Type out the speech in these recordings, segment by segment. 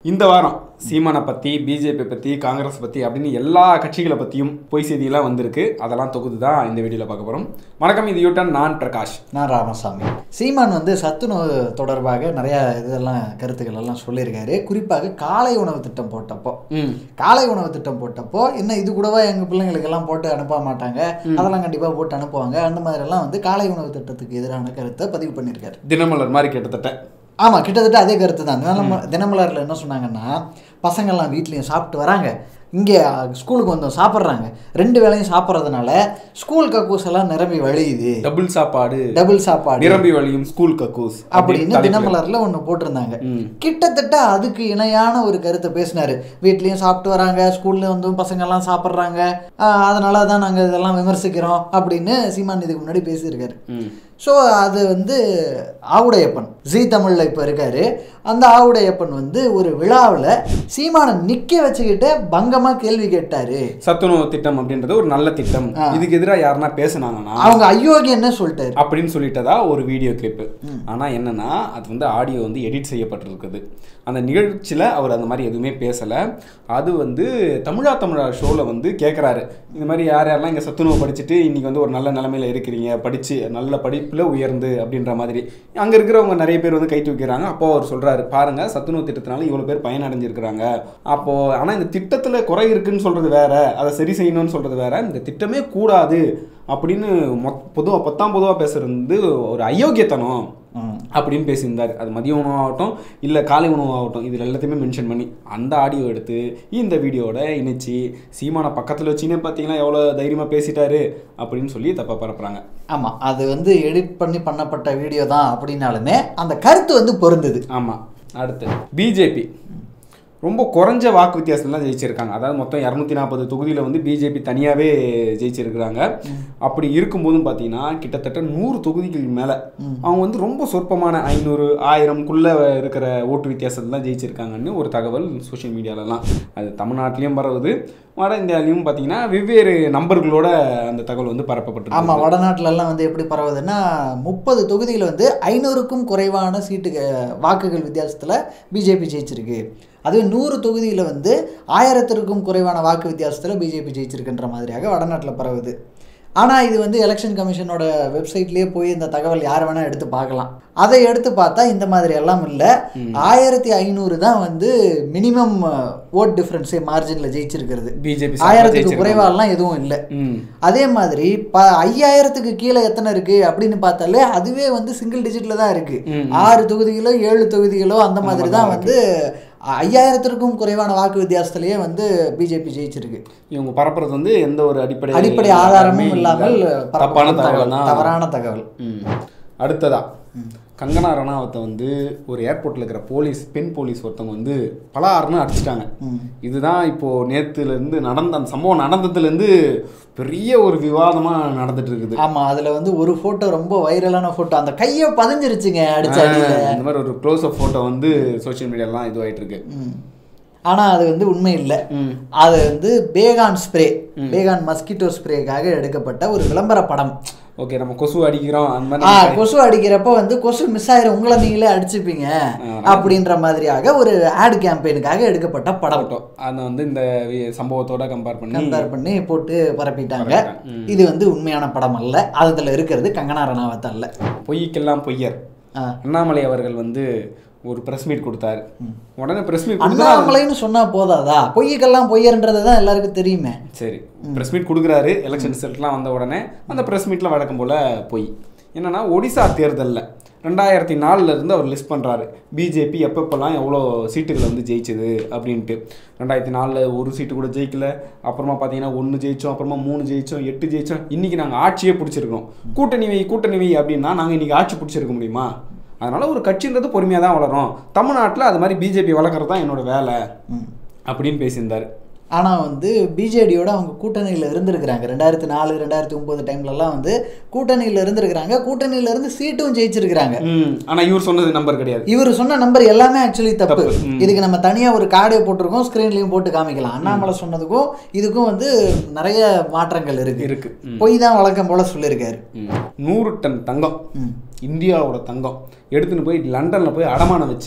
இந்த வாரம் சீமானை பற்றி பிஜேபி பற்றி காங்கிரஸ் பற்றி அப்படின்னு எல்லா கட்சிகளை பற்றியும் பொய் செய்தியெல்லாம் வந்திருக்கு அதெல்லாம் தொகுத்து தான் இந்த வீடியோவில் பார்க்க போகிறோம் வணக்கம் இது யூட்டன் நான் பிரகாஷ் நான் ராமசாமி சீமான் வந்து சத்துணவு தொடர்பாக நிறைய இதெல்லாம் கருத்துக்கள் எல்லாம் சொல்லியிருக்காரு குறிப்பாக காலை உணவு திட்டம் போட்டப்போ ம் காலை உணவு திட்டம் போட்டப்போ என்ன இது கூடவா எங்கள் பிள்ளைங்களுக்கெல்லாம் போட்டு அனுப்ப மாட்டாங்க அதெல்லாம் கண்டிப்பாக போட்டு அனுப்புவாங்க அந்த மாதிரிலாம் வந்து காலை உணவு திட்டத்துக்கு எதிரான கருத்தை பதிவு பண்ணியிருக்காரு தினமலர் மாதிரி கிட்டத்தட்ட ஆமாம் கிட்டத்தட்ட அதே கருத்து தான் தினம தினமலரில் என்ன சொன்னாங்கன்னா பசங்கள்லாம் வீட்லேயும் சாப்பிட்டு வராங்க இங்கே ஸ்கூலுக்கு வந்தோம் சாப்பிட்றாங்க ரெண்டு வேளையும் சாப்பிட்றதுனால ஸ்கூல் கக்கூஸ் எல்லாம் நிரம்பி வழியுது டபுள் சாப்பாடு டபுள் சாப்பாடு நிரம்பி வழியும் ஸ்கூல் கக்கூஸ் அப்படின்னு தலைப்புல. தினமலர்ல ஒன்று போட்டிருந்தாங்க ம். கிட்டத்தட்ட அதுக்கு இணையான ஒரு கருத்தை பேசினாரு வீட்லயும் சாப்பிட்டு வராங்க ஸ்கூல்ல வந்து பசங்கெல்லாம் சாப்பிட்றாங்க அதனால தான் நாங்கள் இதெல்லாம் விமர்சிக்கிறோம் அப்படின்னு சீமான் இதுக்கு முன்னாடி பேசியிருக்காரு ம் ஸோ அது வந்து ஆவுடையப்பன் ஜீ தமிழில் இப்போ இருக்காரு அந்த ஆவுடையப்பன் வந்து ஒரு விழாவில் சீமானை நிற்க வச்சுக்கிட்டு பங்கமாக கேள்வி கேட்டாரு சத்துணவு திட்டம் அப்படின்றது ஒரு நல்ல திட்டம் ஆ. இதுக்கு எதிராக யாருன்னா பேசுனாங்கன்னா அவங்க அயோக்கிய என்ன சொல்லிட்டாரு அப்படின்னு சொல்லிட்டதா ஒரு வீடியோ கிளிப்பு ஆனால் என்னன்னா அது வந்து ஆடியோ வந்து எடிட் செய்யப்பட்டிருக்குது அந்த நிகழ்ச்சியில் அவர் அந்த மாதிரி எதுவுமே பேசலை அது வந்து தமிழா தமிழா ஷோவில் வந்து கேட்குறாரு இந்த மாதிரி யார் யாரெல்லாம் இங்கே சத்துணவு படிச்சுட்டு இன்னைக்கு வந்து ஒரு நல்ல நிலமையில இருக்கிறீங்க படித்து நல்ல படிப்பில் உயர்ந்து அப்படின்ற மாதிரி அங்கே இருக்கிறவங்க நிறைய பேர் வந்து கை தூக்கிறாங்க அப்போ அவர் சொல்கிறாரு பாருங்கள் சத்துணவு திட்டத்தினால இவ்வளோ பேர் பயனடைஞ்சிருக்கிறாங்க அப்போது ஆனால் இந்த திட்டத்தில் குறை இருக்குன்னு சொல்கிறது வேற அதை சரி செய்யணும்னு சொல்கிறது வேற இந்த திட்டமே கூடாது அப்படின்னு மொத் பொதுவாக பத்தாம் பொதுவாக பேசுறது வந்து ஒரு அயோக்கியத்தனம் ம். அப்படின்னு பேசியிருந்தார் அது மதிய உணவாகட்டும் இல்லை காலை உணவாகட்டும் இதில் எல்லாத்தையுமே மென்ஷன் பண்ணி அந்த ஆடியோ எடுத்து இந்த வீடியோட இணைச்சி சீமான பக்கத்தில் வச்சுன்னே பார்த்தீங்கன்னா எவ்வளோ தைரியமாக பேசிட்டாரு அப்படின்னு சொல்லி தப்பாக பரப்புறாங்க ஆமாம் அது வந்து எடிட் பண்ணி பண்ணப்பட்ட வீடியோ தான் அப்படின்னாலுமே அந்த கருத்து வந்து பொருந்தது ஆமாம் அடுத்து பிஜேபி ரொம்ப குறைஞ்ச வாக்கு வித்தியாசம் தான் ஜெயிச்சிருக்காங்க அதாவது மொத்தம் இரநூத்தி நாற்பது தொகுதியில் வந்து பிஜேபி தனியாகவே ஜெயிச்சிருக்கிறாங்க அப்படி இருக்கும்போதும் பார்த்தீங்கன்னா கிட்டத்தட்ட நூறு தொகுதிகள் மேலே அவங்க வந்து ரொம்ப சொற்பமான ஐநூறு ஆயிரம்குள்ளே இருக்கிற ஓட்டு வித்தியாசத்தில் தான் ஜெயிச்சிருக்காங்கன்னு ஒரு தகவல் சோஷியல் மீடியாலலாம் அது தமிழ்நாட்டிலையும் பரவுது வட இந்தியாலையும் பார்த்தீங்கன்னா வெவ்வேறு நம்பர்களோட அந்த தகவல் வந்து பரப்பப்பட்டிருக்கு ஆமாம் வடநாட்டுல எல்லாம் வந்து எப்படி பரவுதுன்னா முப்பது தொகுதியில் வந்து ஐநூறுக்கும் குறைவான சீட்டு வாக்குகள் வித்தியாசத்தில் பிஜேபி ஜெயிச்சிருக்கு அதுவே நூறு தொகுதியில் வந்து ஆயிரத்திற்கும் குறைவான வாக்கு வித்தியாசத்தில் பிஜேபி ஜெயிச்சிருக்குன்ற மாதிரியாக வடநாட்டில் பரவுது ஆனால் இது வந்து எலெக்ஷன் கமிஷனோட வெப்சைட்லேயே போய் இந்த தகவல் யார் வேணால் எடுத்து பார்க்கலாம் அதை எடுத்து பார்த்தா இந்த மாதிரி எல்லாம் இல்லை ஆயிரத்தி ஐநூறு தான் வந்து மினிமம் ஓட் டிஃப்ரென்ஸே மார்ஜினில் ஜெயிச்சிருக்கிறது பிஜேபி ஆயிரத்துக்கு குறைவாலாம் எதுவும் இல்லை ம் அதே மாதிரி ப ஐயாயிரத்துக்கு கீழே எத்தனை இருக்கு அப்படின்னு பார்த்தாலே அதுவே வந்து சிங்கிள் டிஜிட்ல தான் இருக்கு ம். ஆறு தொகுதிகளோ ஏழு தொகுதிகளோ அந்த மாதிரி தான் வந்து ஐயாயிரத்திற்கும் குறைவான வாக்கு வித்தியாசத்திலேயே வந்து பிஜேபி ஜெயிச்சிருக்கு இவங்க பரப்புறது வந்து எந்த ஒரு அடிப்படை அடிப்படை ஆதாரமும் இல்லாமல் தப்பான பரப்பப்படும் தகவல் தான் தவறான தகவல் ம். அடுத்ததா கங்கனா ரணாவத்தை வந்து ஒரு ஏர்போர்ட்டில் இருக்கிற போலீஸ் பெண் போலீஸ் ஒருத்தவங்க வந்து பலாருன்னு அடிச்சிட்டாங்க இதுதான் இப்போ நேத்துல இருந்து நடந்த அந்த சம்பவம் நடந்ததுலேருந்து பெரிய ஒரு விவாதமாக நடந்துட்டு இருக்குது ஆமா அதுல வந்து ஒரு போட்டோ ரொம்ப வைரலான போட்டோ அந்த கையை பதிஞ்சிருச்சுங்க அடிச்ச அடியில இந்த மாதிரி ஒரு க்ளோஸ் அப் ஃபோட்டோ வந்து சோஷியல் மீடியாலாம் இதுவாயிட்டு இருக்கு ம். ஆனா அது வந்து உண்மை இல்லை ம். அது வந்து பேகான் ஸ்ப்ரே பேகான் மஸ்கிட்டோ ஸ்ப்ரேக்காக எடுக்கப்பட்ட ஒரு விளம்பர படம் ஓகே நம்ம கொசு அடிக்கிறோம் அந்த ஆ மாதிரி கொசு அடிக்கிறப்ப வந்து கொசு மிஸ் ஆயிரும் உங்களை நீங்களே அடிச்சுப்பீங்க அப்படின்ற மாதிரியாக ஒரு ஆட் கேம்பெயினுக்காக எடுக்கப்பட்ட படம் ஃபோட்டோ அதை வந்து இந்த வி- சம்பவத்தோட கம்பேர் பண்ணி கம்பேர் பண்ணி போட்டு பரப்பிட்டாங்க பரப்பிட்டாங்க. ம். இது வந்து உண்மையான படம் அல்ல அதுல இருக்கிறது கங்கனா ரணாவத் அல்ல பொய்க்கெல்லாம் பொய்யர் ஆ. அண்ணாமலை அவர்கள் வந்து ஒரு ப்ரெஸ் மீட் கொடுத்தாரு உடனே ப்ரெஸ் மீட் கொடுத்தா அண்ணாமலைன்னு சொன்னா போதாதா பொய்யுக்கெல்லாம் பொய்யர்ன்றது தான் எல்லாருக்கும் தெரியுமே சரி ப்ரெஸ் மீட் கொடுக்குறாரு எலெக்ஷன் ரிசல்ட்லாம் வந்த உடனே அந்த ப்ரெஸ் மீட்டில் வழக்கம் போல் பொய் என்னன்னா ஒடிசா தேர்தலில் ரெண்டாயிரத்தி நாலுல இருந்து அவர் லிஸ்ட் பண்ணுறாரு பிஜேபி எப்பப்பெல்லாம் எவ்வளோ சீட்டுகளை வந்து ஜெயிச்சது அப்படின்ட்டு ரெண்டாயிரத்தி நாலில் ஒரு சீட்டு கூட ஜெயிக்கல அப்புறமா பார்த்தீங்கன்னா ஒன்று ஜெயிச்சோம் அப்புறமா மூணு ஜெயிச்சோம் எட்டு ஜெயிச்சோம் இன்றைக்கி நாங்கள் ஆட்சியே பிடிச்சிருக்கோம் கூட்டணி வை கூட்டணி வை அப்படின்னா நாங்கள் இன்றைக்கி ஆட்சி பிடிச்சிருக்க முடியுமா அதனால் ஒரு கட்சின்றது பொறுமையாக தான் வளரும் தமிழ்நாட்டில் அது மாதிரி பிஜேபி வளர்க்குறது தான் என்னோட வேலை அப்படின்னு பேசியிருந்தார் ஆனா வந்து பிஜேடியோட அவங்க கூட்டணியில இருந்திருக்கிறாங்க ரெண்டாயிரத்தி நாலு ரெண்டாயிரத்தி ஒன்பது டைம்லலாம் வந்து கூட்டணியில இருந்திருக்கிறாங்க கூட்டணியில இருந்து சீட்டும் ஜெயிச்சிருக்கிறாங்க ம் ஆனால் இவர் சொன்னது நம்பர் கிடையாது இவர் சொன்ன நம்பர் எல்லாமே ஆக்சுவலி தப்பு தப்பு. ம். இதுக்கு நம்ம தனியா ஒரு கார்டே போட்டிருக்கோம் ஸ்க்ரீன்லயும் போட்டு காமிக்கலாம் அண்ணாமலை சொன்னதுக்கும் இதுக்கும் வந்து நிறைய மாற்றங்கள் இருக்கு இருக்கு ம். பொய் தான் வழக்கம் போல சொல்லியிருக்காரு ம். நூறு டன் தங்கம் ம். இந்தியாவோட தங்கம் எடுத்துன்னு போய் லண்டனில் போய் அடமானம் வச்சிங்க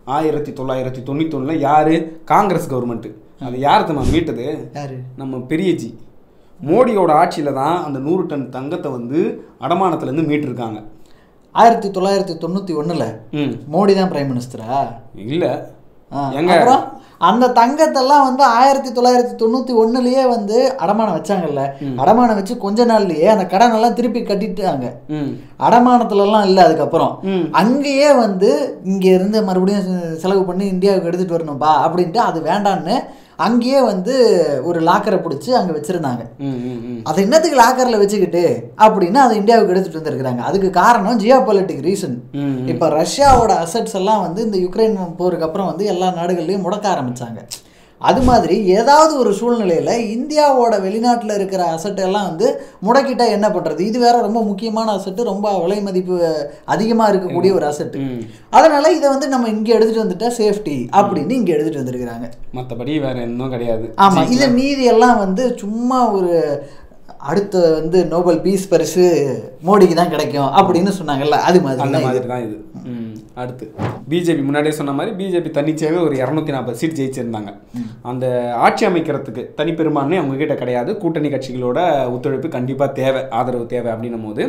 ஆயிரத்தி தொள்ளாயிரத்தி தொண்ணூத்தொன்னுல யாரு காங்கிரஸ் கவர்மெண்ட் அது யார் நம்ம மீட்டது யாரு நம்ம பெரியஜி மோடியோட ஆட்சியில தான் அந்த நூறு டன் தங்கத்தை வந்து அடமானத்துல இருந்து மீட்டிருக்காங்க ஆயிரத்தி தொள்ளாயிரத்தி தொண்ணூற்றி ஒன்றில் ம் மோடி தான் பிரைம் மினிஸ்டரா இல்ல ஆ, எங்க? அப்புறம் அந்த தங்கத்தெல்லாம் வந்து ஆயிரத்தி தொள்ளாயிரத்தி தொண்ணூற்றி ஒன்றுலேயே வந்து அடமானம் வச்சாங்கல்ல அடமானம் வச்சு கொஞ்ச நாள்லயே அந்த கடன் எல்லாம் திருப்பி கட்டிட்டாங்க ம் அடமானத்துலலாம் இல்லை அதுக்கப்புறம் ம். அங்கேயே வந்து இங்க இருந்து மறுபடியும் செ- செலவு பண்ணி இந்தியாவுக்கு எடுத்துட்டு வரணும்பா அப்படின்ட்டு அது வேண்டான்னு அங்கேயே வந்து ஒரு லாக்கரை பிடிச்சி அங்கே வச்சுருந்தாங்க ம் ம் ம் அதை என்னத்துக்கு லாக்கரில் வச்சுக்கிட்டு அப்படின்னு அதை இந்தியாவுக்கு எடுத்துட்டு வந்திருக்கிறாங்க அதுக்கு காரணம் ஜியோ பொலிட்டிக் ரீசன் ம், ம். இப்போ ரஷ்யாவோட அசட்ஸ் எல்லாம் வந்து இந்த யுக்ரைன் போருக்கு அப்புறம் வந்து எல்லா நாடுகள்லையும் முடக்க ஆரம்பிச்சாங்க அது மாதிரி ஏதாவது ஒரு சூழ்நிலையில் இந்தியாவோட வெளிநாட்டில் இருக்கிற அசட் எல்லாம் வந்து முடக்கிட்டா என்ன பண்ணுறது இது வேற ரொம்ப முக்கியமான அசட்டு ரொம்ப விலை மதிப்பு அதிகமாக இருக்கக்கூடிய ஒரு அசட்டு ம். அதனால இதை வந்து நம்ம இங்கே எடுத்துட்டு வந்துட்டா சேஃப்டி அப்படின்னு இங்கே எடுத்துட்டு வந்திருக்கிறாங்க மத்தபடி வேற இன்னும் கிடையாது ஆமாம் இது மீதி எல்லாம் வந்து சும்மா ஒரு அடுத்த வந்து நோபல் பீஸ் பரிசு மோடிக்கு தான் கிடைக்கும் அப்படின்னு சொன்னாங்கல்ல அது மாதிரி அந்த தான் இது. மாதிரி தான் இது ம். அடுத்து பிஜேபி முன்னாடியே சொன்ன மாதிரி பிஜேபி தன்னிச்சையாகவே ஒரு இரநூத்தி நாற்பது சீட் ஜெயிச்சிருந்தாங்க அந்த ஆட்சி அமைக்கிறதுக்கு தனிப்பெரும்பான்மை அவங்க கிட்ட கிடையாது கூட்டணி கட்சிகளோட ஒத்துழைப்பு கண்டிப்பாக தேவை ஆதரவு தேவை அப்படின்னும் போது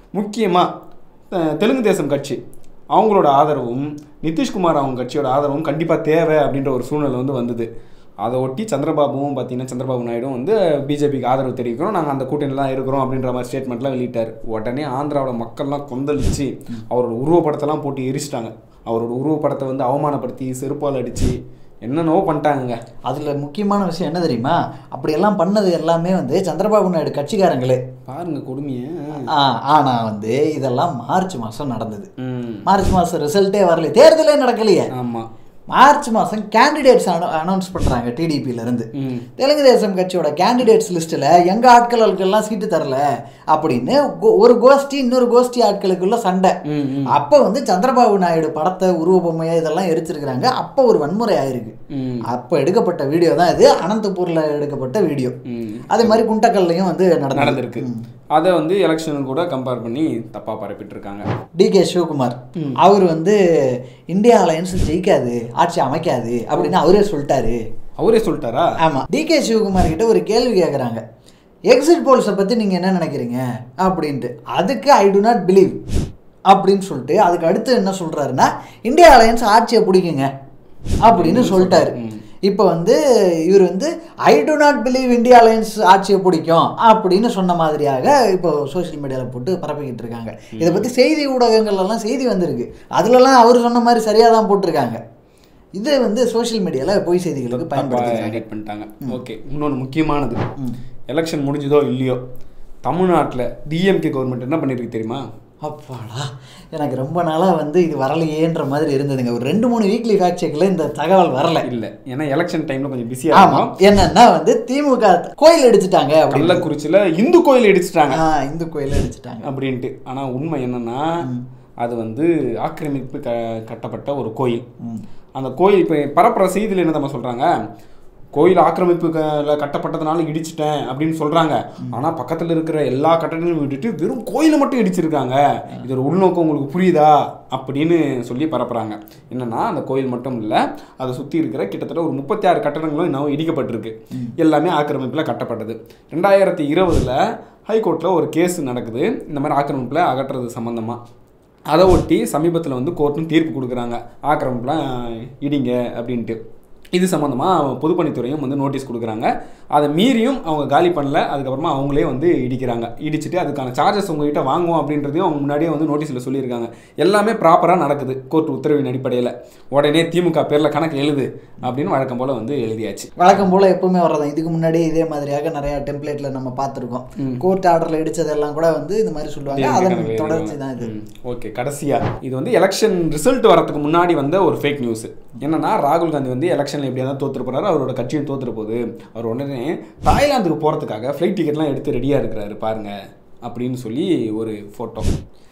முக்கியமாக தெலுங்கு தேசம் கட்சி அவங்களோட ஆதரவும் நிதிஷ்குமார் அவங்க கட்சியோட ஆதரவும் கண்டிப்பாக தேவை அப்படின்ற ஒரு சூழ்நிலை வந்து வந்தது அதை ஒட்டி சந்திரபாபுவும் பார்த்தீங்கன்னா சந்திரபாபு நாயுடும் வந்து பிஜேபிக்கு ஆதரவு தெரிவிக்கிறோம் நாங்கள் அந்த கூட்டணியில் தான் இருக்கிறோம் அப்படின்ற மாதிரி ஸ்டேட்மெண்ட்லாம் வெளியிட்டார் உடனே ஆந்திராவோட மக்கள்லாம் கொந்தளிச்சு அவரோட உருவப்படத்தெல்லாம் போட்டு எரிச்சிட்டாங்க அவரோட உருவப்படத்தை வந்து அவமானப்படுத்தி செருப்பால் அடித்து என்னென்னவோ பண்ணிட்டாங்கங்க அதில் முக்கியமான விஷயம் என்ன தெரியுமா அப்படியெல்லாம் பண்ணது எல்லாமே வந்து சந்திரபாபு நாயுடு கட்சிக்காரங்களே பாருங்க கொடுமையை ஆ, ஆனா வந்து இதெல்லாம் மார்ச் மாதம் நடந்தது ம் மார்ச் மாதம் ரிசல்ட்டே வரல தேர்தலே நடக்கலையே ஆமாம் மார்ச் மாதம் கேண்டிடேட்ஸ் அனௌன்ஸ் பண்ணுறாங்க டிடிபியிலேருந்து ம் தெலுங்கு தேசம் கட்சியோட கேண்டிடேட்ஸ் லிஸ்ட்டில் எங்கள் ஆட்களுக்கெல்லாம் சீட்டு தரல அப்படின்னு கோ- ஒரு கோஷ்டி இன்னொரு கோஷ்டி ஆட்களுக்குள்ள சண்டை ம் ம் அப்போ வந்து சந்திரபாபு நாயுடு படத்தை உருவபொம்மையை இதெல்லாம் எரிச்சிருக்கிறாங்க அப்போ ஒரு வன்முறை ஆயிருக்கு ம் அப்போ எடுக்கப்பட்ட வீடியோ தான் இது அனந்தபூரில் எடுக்கப்பட்ட வீடியோ ம் அதே மாதிரி குண்டக்கல்லையும் வந்து நடந்தது நடந்திருக்கு அதை வந்து எலெக்ஷன் கூட கம்பேர் பண்ணி தப்பாக பரப்பிட்டு இருக்காங்க டிகே சிவகுமார் அவர் வந்து இந்தியா அலையன்ஸ் ஜெயிக்காது ஆட்சி அமைக்காது அப்படின்னு அவரே சொல்லிட்டாரு அவரே சொல்லிட்டாரா ஆமாம் டிகே சிவகுமார் கிட்ட ஒரு கேள்வி கேட்குறாங்க எக்ஸிட் போல்ஸை பற்றி நீங்கள் என்ன நினைக்கிறீங்க அப்படின்ட்டு அதுக்கு ஐ டு நாட் பிலீவ் அப்படின்னு சொல்லிட்டு அதுக்கு அடுத்து என்ன சொல்கிறாருன்னா இந்தியா அலையன்ஸ் ஆட்சியை பிடிக்குங்க அப்படின்னு சொல்லிட்டாரு இப்போ வந்து இவர் வந்து I do not believe India alliance ஆட்சியை பிடிக்கும் அப்படின்னு சொன்ன மாதிரியாக இப்போ சோஷியல் மீடியாவில் போட்டு பரப்பிக்கிட்டு இருக்காங்க இதை பற்றி செய்தி ஊடகங்கள்லாம் செய்தி வந்திருக்கு அதுலலாம் அவர் சொன்ன மாதிரி சரியாக தான் போட்டிருக்காங்க இது வந்து சோஷியல் மீடியாவில் பொய் செய்திகளுக்கு பயன்படுத்துறாங்க எடிட் பண்ணிட்டாங்க ஓகே இன்னொன்று முக்கியமானது எலெக்ஷன் முடிஞ்சதோ இல்லையோ தமிழ்நாட்டில் டிஎம்கே கவர்மெண்ட் என்ன பண்ணிருக்கு தெரியுமா அப்பாடா எனக்கு ரொம்ப நாளாக வந்து இது வரலையேன்ற மாதிரி இருந்ததுங்க ஒரு ரெண்டு மூணு வீக்லி ஃபேக்ட் செக்கில் இந்த தகவல் வரல இல்லை ஏன்னா எலெக்ஷன் டைமில் கொஞ்சம் பிஸியாக ஆமாம் இருக்கும் என்னன்னா வந்து திமுக கோயில் அடிச்சிட்டாங்க அப்படின்னு கள்ளக்குறிச்சியில் இந்து கோயில் இடிச்சிட்டாங்க ஆ, இந்து கோயில் அடிச்சிட்டாங்க அப்படின்ட்டு ஆனால் உண்மை என்னன்னா அது வந்து ஆக்கிரமிப்பு க கட்டப்பட்ட ஒரு கோயில் அந்த கோயில் இப்போ பரப்புற செய்தியில் என்ன நம்ம சொல்கிறாங்க கோயில் ஆக்கிரமிப்பு க- கட்டப்பட்டதுனால இடிச்சிட்டேன் அப்படின்னு சொல்கிறாங்க ஆனால் பக்கத்தில் இருக்கிற எல்லா கட்டடங்களையும் விட்டுட்டு வெறும் கோயிலை மட்டும் இடிச்சிருக்காங்க இது ஒரு உள்நோக்கம் உங்களுக்கு புரியுதா அப்படின்னு சொல்லி பரப்புறாங்க என்னன்னா அந்த கோயில் மட்டும் இல்லை அதை சுற்றி இருக்கிற கிட்டத்தட்ட ஒரு முப்பத்தி ஆறு கட்டடங்களும் இன்னும் இடிக்கப்பட்டிருக்கு எல்லாமே ஆக்கிரமிப்பில் கட்டப்பட்டது ரெண்டாயிரத்தி இருபதுல ஹைகோர்ட்டில் ஒரு கேஸ் நடக்குது இந்த மாதிரி ஆக்கிரமிப்பில் அகற்றுறது சம்மந்தமாக அதை ஒட்டி சமீபத்தில் வந்து கோர்ட்டும் தீர்ப்பு கொடுக்குறாங்க ஆக்கிரமிப்புலாம் இடிங்க அப்படின்ட்டு இது சம்மந்தமாக பொதுப்பணித்துறையும் வந்து நோட்டீஸ் கொடுக்குறாங்க அதை மீறியும் அவங்க காலி பண்ணல அதுக்கப்புறமா அவங்களே வந்து இடிக்கிறாங்க இடிச்சிட்டு அதுக்கான சார்ஜஸ் உங்ககிட்ட வாங்குவோம் அப்படின்றதையும் அவங்க முன்னாடியே வந்து நோட்டீஸில் சொல்லியிருக்காங்க எல்லாமே ப்ராப்பராக நடக்குது கோர்ட் உத்தரவின் அடிப்படையில் உடனே திமுக பேரில் கணக்கு எழுது அப்படின்னு வழக்கம் போல் வந்து எழுதியாச்சு வழக்கம் போல் எப்பவுமே வர்றதான் இதுக்கு முன்னாடி இதே மாதிரியாக நிறைய டெம்ப்ளேட்டில் நம்ம பார்த்துருக்கோம் கோர்ட் ஆர்டரில் இடிச்சதெல்லாம் கூட வந்து இது மாதிரி சொல்லுவாங்க அதன் தொடர்ச்சி தான் இது ஓகே கடைசியா இது வந்து எலெக்ஷன் ரிசல்ட் வரதுக்கு முன்னாடி வந்த ஒரு ஃபேக் நியூஸ் என்னன்னா ராகுல் காந்தி வந்து எலெக்ஷன்ல எப்படியா தான் தோத்துட்டு போறாரு அவரோட கட்சியும் தோத்துட்டு போகுது அவர் உடனே தாய்லாந்துக்கு போறதுக்காக ஃப்ளைட் டிக்கெட்லாம் எடுத்து ரெடியா இருக்கிறாரு பாருங்க அப்படின்னு சொல்லி ஒரு ஃபோட்டோ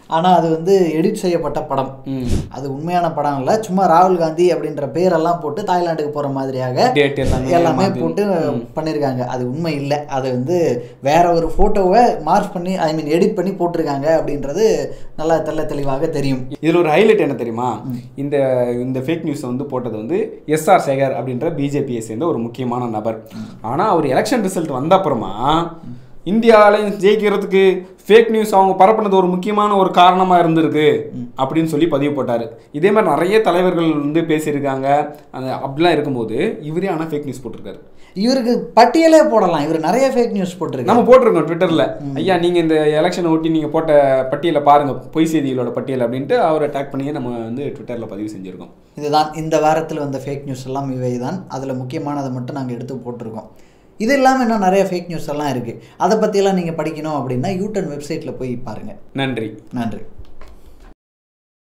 ஆனால் அது வந்து எடிட் செய்யப்பட்ட படம் ம் அது உண்மையான படம் இல்லை சும்மா ராகுல் காந்தி அப்படின்ற பேரெல்லாம் போட்டு தாய்லாந்துக்கு போகிற மாதிரியாக டேட் எல்லாமே எல்லாமே மாத்தி. போட்டு பண்ணியிருக்காங்க அது உண்மை இல்லை அது வந்து வேற ஒரு ஃபோட்டோவை மார்க் பண்ணி ஐ மீன் எடிட் பண்ணி போட்டிருக்காங்க அப்படின்றது நல்லா தெள்ள தெளிவாக தெரியும் இதில் ஒரு ஹைலைட் என்ன தெரியுமா இந்த இந்த ஃபேக் நியூஸை வந்து போட்டது வந்து எஸ்ஆர் சேகர் அப்படின்ற பிஜேபியை சேர்ந்த ஒரு முக்கியமான நபர் ஆனால் அவர் எலெக்ஷன் ரிசல்ட் வந்த அப்புறமா இந்தியாவில் ஜெயிக்கிறதுக்கு ஃபேக் நியூஸ் அவங்க பரப்புனது ஒரு முக்கியமான ஒரு காரணமாக இருந்திருக்கு அப்படின்னு சொல்லி பதிவு போட்டார் இதே மாதிரி நிறைய தலைவர்கள் வந்து பேசியிருக்காங்க அந்த அப்படிலாம் இருக்கும்போது இவரே ஆனால் ஃபேக் நியூஸ் போட்டிருக்காரு இவருக்கு பட்டியலே போடலாம் இவர் நிறைய ஃபேக் நியூஸ் போட்டிருக்காரு நம்ம போட்டிருக்கோம் ட்விட்டரில் ஐயா நீங்கள் இந்த எலெக்ஷனை ஒட்டி நீங்கள் போட்ட பட்டியலை பாருங்கள் பொய் செய்திகளோட பட்டியல் அப்படின்ட்டு அவரை டேக் பண்ணியே நம்ம வந்து ட்விட்டரில் பதிவு செஞ்சுருக்கோம் இதுதான் இந்த வாரத்தில் வந்த ஃபேக் நியூஸ் எல்லாம் இவை தான் அதில் முக்கியமானதை மட்டும் நாங்கள் எடுத்து போட்டிருக்கோம் இது இல்லாமல் இன்னும் நிறைய ஃபேக் நியூஸ் எல்லாம் இருக்குது அதை பற்றியெல்லாம் நீங்கள் படிக்கணும் அப்படின்னா யூட்டன் வெப்சைட்டில் போய் பாருங்கள் நன்றி நன்றி